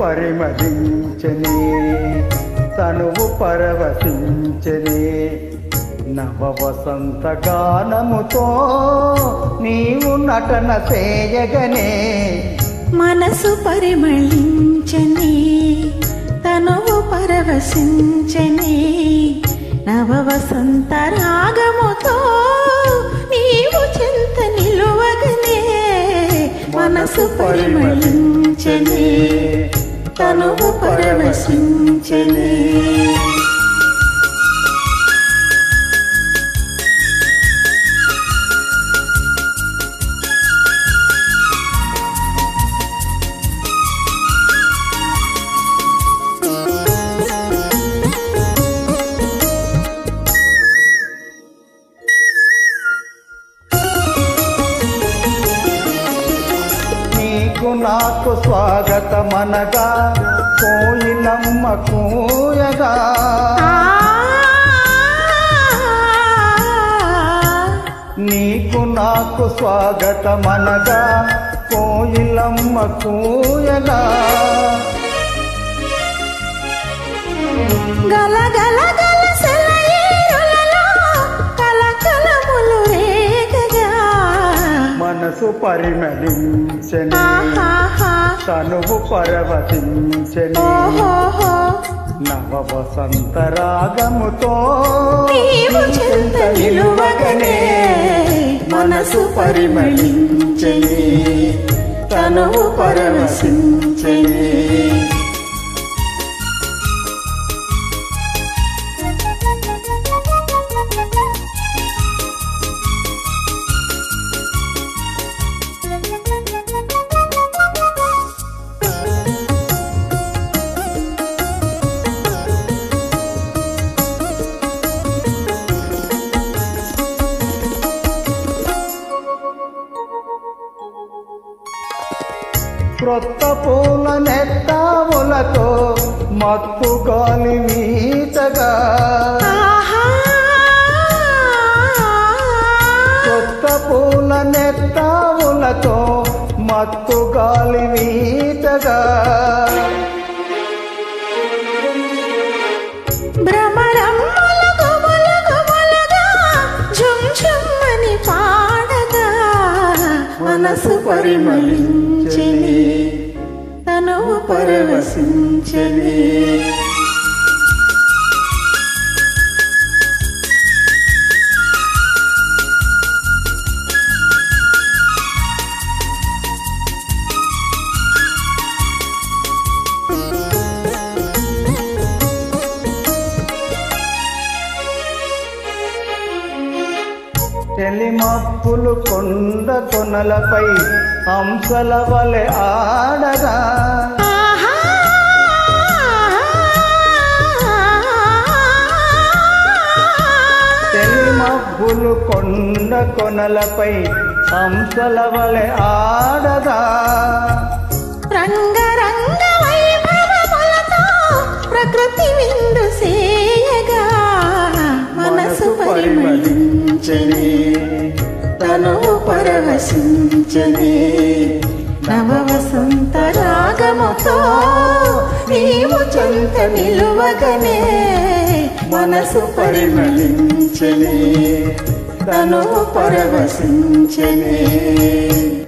పరిమళించని తనువు పరవశించని నవ వసంత గానముతో నీవు నటన చేయగనే మనసు పరిమళించని తనువు పరవశించని నవ వసంత రాగముతో నీవు చింత నిలువగనే మనసు పరిమళించని తనువు పరవశించని నీకు నాకు స్వాగతమనగా కోయిలమ్మ కూయగా నీకు నాకు స్వాగతమనగా కోయిలమ్మ కూయగా గల గల గల సెలయేరులలో కలకలములు రేగగా మనసు పరిమళించని ఆహాహా తనువు పరవశించని ఓహోహో నవ వసంత రాగముతో నీవు చెంత నిలువగనే మనసు పరిమళించని తనువు పరవశించని క్రొత్త పూల నెత్తావులతో మత్తు గాలి వీచగా ఆహా కొత్త పూల నెత్తావులతో మత్తు గాలి వీచగా భ్రమరమ్మల గుబులు గుబులుగా ఝుమ్ ఝుమ్మని పాడగా మనసు పరిమళించని తనువు పరవశించని తెలిమప్పులు కొండ కొనలపై హంసల వలె ఆడగా ఆహా తెలిమబ్బులు కొండ కొనలపై హంసల వలె ఆడగా రంగ రంగ వైభవములతో ప్రకృతి విందు సేయగా మనసు పరిమళించని తనువు పరవశించని నవ వసంత రాగముతో నీవు చెంత నిలువగనే మనసు పరిమళించని తనువు పరవశించని